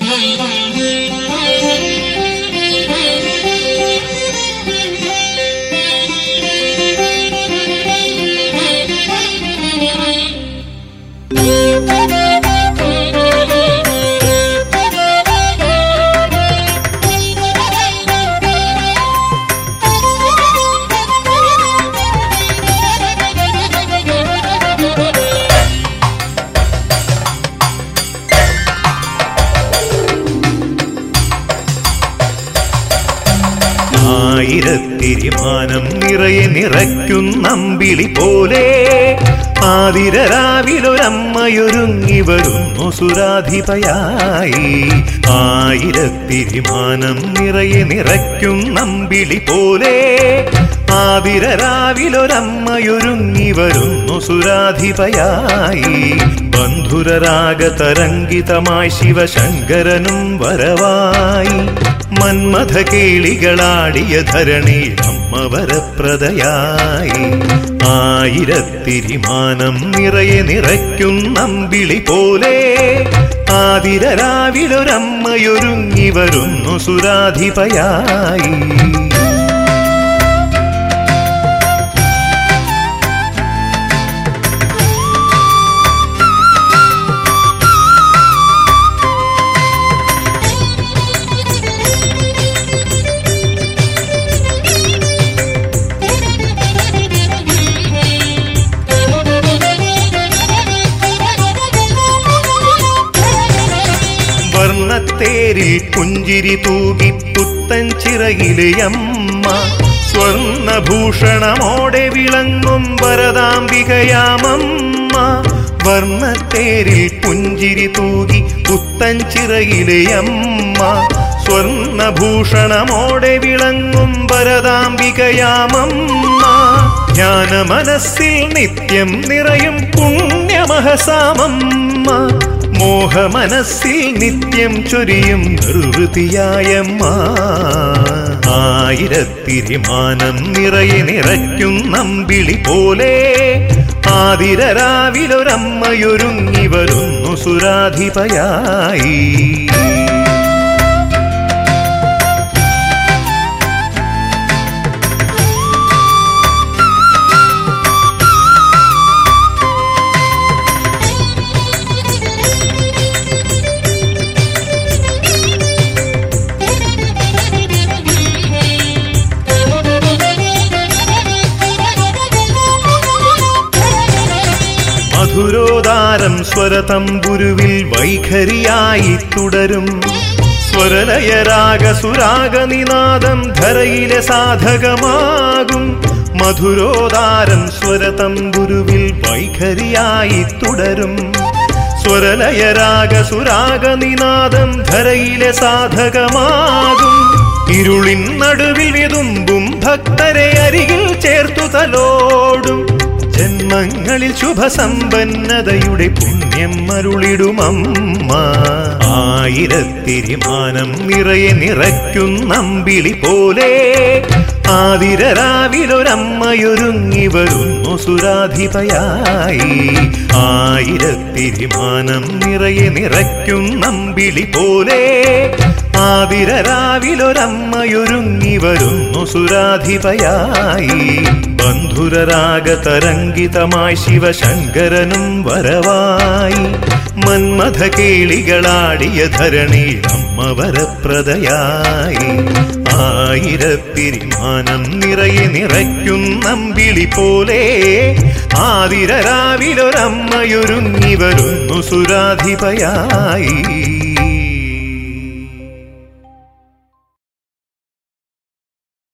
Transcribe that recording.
ആയിരത്തിരിമാനം നിറയെ നിറയ്ക്കുന്നമ്പിളി പോലെ ആതിരരാവിലൊരമ്മയൊരുങ്ങി വരുന്നു സുരാധിപയായി ആയിരത്തിരിമാനം നിറയെ നിറയ്ക്കുന്നമ്പിളി പോലെ ആതിരരാവിലൊരമ്മയൊരുങ്ങി വരുന്നു സുരാധിപയായി ബന്ധുരരാഗതരംഗിതമായി ശിവശങ്കരനും വരവായി മന്മഥ കേളികളാടിയ ധരണി അമ്മ വരപ്രദയായി ആയിരത്തിരിമാനം നിറയെ നിറയ്ക്കുന്നമ്പിളി പോലെ ആതിരരാവിലൊരമ്മയൊരുങ്ങി വരുന്നു സുരാധിപയായി വർണ്ണത്തേരിൽ പുഞ്ചിരി തൂകി പുത്തൻ ചിറകിലെ അമ്മ സ്വർണഭൂഷണമോടെ വിളങ്ങും വരദാംബികയാമമ്മ വർണ്ണത്തേരിൽ പുഞ്ചിരി തൂകി പുത്തൻ ചിറകിലെ അമ്മ സ്വർണഭൂഷണമോടെ വിളങ്ങും വരദാംബികയാമമ്മ ജ്ഞാന മനസ്സിൽ നിത്യം നിറയും പുണ്യമഹസാമമ്മ മോഹമനസ്സിൽ നിത്യം ചൊരിയും നിർവൃതിയായമ്മ ആയിരത്തിരിമാനം നിറയെ നിറയ്ക്കും നമ്പിളി പോലെ ആതിരരാവിലൊരമ്മയൊരുങ്ങി വരുന്നു സുരാധിപയായി മധുരോദാരം സ്വരതമ്പുരുവിൽ വൈഖരിയായി തുടരും സ്വരലയരാഗ സുരാഗ നിനാദം ധരയിലെ സാധകമാകും മധുരോദാരം സ്വരതമ്പുരുവിൽ വൈഖരിയായി തുടരും സ്വരലയരാഗ സുരാഗ നിനാദം ധരയിലെ സാധകമാകും ഇരുളിൻ നടുവിൽ വിതുമ്പും ഭക്തരെ അരികിൽ ചേർത്തു തലോടും ജന്മങ്ങളിൽ ശുഭസമ്പന്നതയുടെ പുണ്യം അരുളിടുമമ്മ ആയിരത്തിരിമാനം നിറയെ നിറയ്ക്കുന്നമ്പിളി പോലെ ആതിരരാവിലൊരമ്മയൊരുങ്ങി വരുന്നു സുരാധിപയായി ആയിരത്തിരിമാനം നിറയെ നിറയ്ക്കുന്നമ്പിളി പോലെ ആതിരരാവിലൊരമ്മയൊരുങ്ങി വരുന്നു സുരാധിപയായി ബന്ധുരരാഗതരംഗിതമായി ശിവശങ്കരനും വരവായി മന്മഥ കേളികളാടിയ ധരണി അമ്മ വരപ്രദയായി ആയിരത്തിരിമാനം നിറയെ നിറയ്ക്കുന്നമ്പിളി പോലെ ആതിരരാവിലൊരമ്മയൊരുങ്ങി വരുന്നു സുരാധിപയായി